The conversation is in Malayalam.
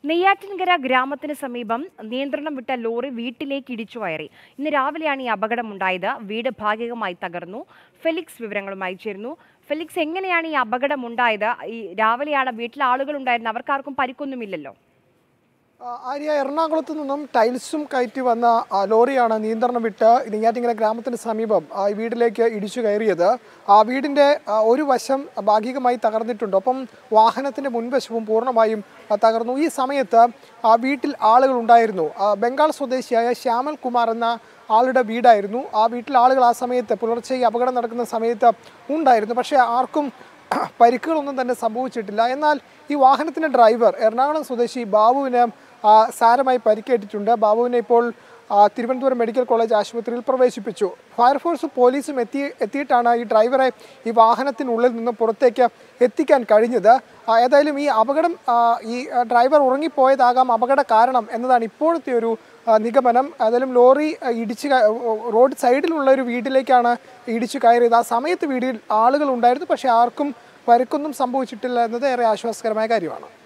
നെയ്യാറ്റിൻകര ഗ്രാമത്തിന് സമീപം നിയന്ത്രണം വിട്ട ലോറി വീട്ടിലേക്ക് ഇടിച്ചു കയറി ഇന്ന് രാവിലെയാണ് ഈ അപകടമുണ്ടായത് വീട് ഭാഗികമായി തകർന്നു ഫെലിക്സ് വിവരങ്ങളുമായി ചേരുന്നു ഫെലിക്സ് എങ്ങനെയാണ് ഈ അപകടമുണ്ടായത് ഈ രാവിലെയാണ് വീട്ടിൽ ആളുകൾ ഉണ്ടായിരുന്നത് അവർക്കാർക്കും പരിക്കൊന്നുമില്ലല്ലോ ആ, ആര്യ എറണാകുളത്ത് നിന്നും ടൈൽസും കയറ്റി വന്ന ആ, ലോറിയാണ് നിയന്ത്രണം വിട്ട് നെയ്യാറ്റിങ്കര ഗ്രാമത്തിന് സമീപം ആ, ഈ വീട്ടിലേക്ക് ഇടിച്ചു കയറിയത് ആ വീടിൻ്റെ ആ, ഒരു വശം ഭാഗികമായി തകർന്നിട്ടുണ്ട് ഒപ്പം വാഹനത്തിൻ്റെ മുൻവശവും പൂർണ്ണമായും ആ, തകർന്നു ഈ സമയത്ത് ആ വീട്ടിൽ ആളുകൾ ഉണ്ടായിരുന്നു ആ, ബംഗാൾ സ്വദേശിയായ ശ്യാമൽ കുമാർ എന്ന ആളുടെ വീടായിരുന്നു ആ വീട്ടിൽ ആളുകൾ ആ സമയത്ത് പുലർച്ചെ ഈ അപകടം നടക്കുന്ന സമയത്ത് ഉണ്ടായിരുന്നു പക്ഷേ ആർക്കും പരിക്കുകളൊന്നും തന്നെ സംഭവിച്ചിട്ടില്ല എന്നാൽ ഈ വാഹനത്തിൻ്റെ ഡ്രൈവർ എറണാകുളം സ്വദേശി ബാബുവിന് ആ, സാരമായി പരിക്കേറ്റിട്ടുണ്ട് ബാബുവിനെ ഇപ്പോൾ ആ, തിരുവനന്തപുരം മെഡിക്കൽ കോളേജ് ആശുപത്രിയിൽ പ്രവേശിപ്പിച്ചു ഫയർഫോഴ്സും പോലീസും എത്തി എത്തിയിട്ടാണ് ഈ ഡ്രൈവറെ ഈ വാഹനത്തിനുള്ളിൽ നിന്ന് പുറത്തേക്ക് എത്തിക്കാൻ കഴിഞ്ഞത് ആ, ഏതായാലും ഈ അപകടം ആ, ഈ ആ, ഡ്രൈവർ ഉറങ്ങിപ്പോയതാകാം അപകട കാരണം എന്നതാണ് ഇപ്പോഴത്തെ ഒരു ആ, നിഗമനം ഏതായാലും ലോറി ആ, ഇടിച്ച് ക- റോഡ് സൈഡിലുള്ള ഒരു വീട്ടിലേക്കാണ് ഇടിച്ചു കയറിയത് ആ സമയത്ത് വീട്ടിൽ ആളുകൾ ഉണ്ടായിരുന്നു പക്ഷേ ആർക്കും പരിക്കൊന്നും സംഭവിച്ചിട്ടില്ല എന്നത് ഏറെ ആശ്വാസകരമായ കാര്യമാണ്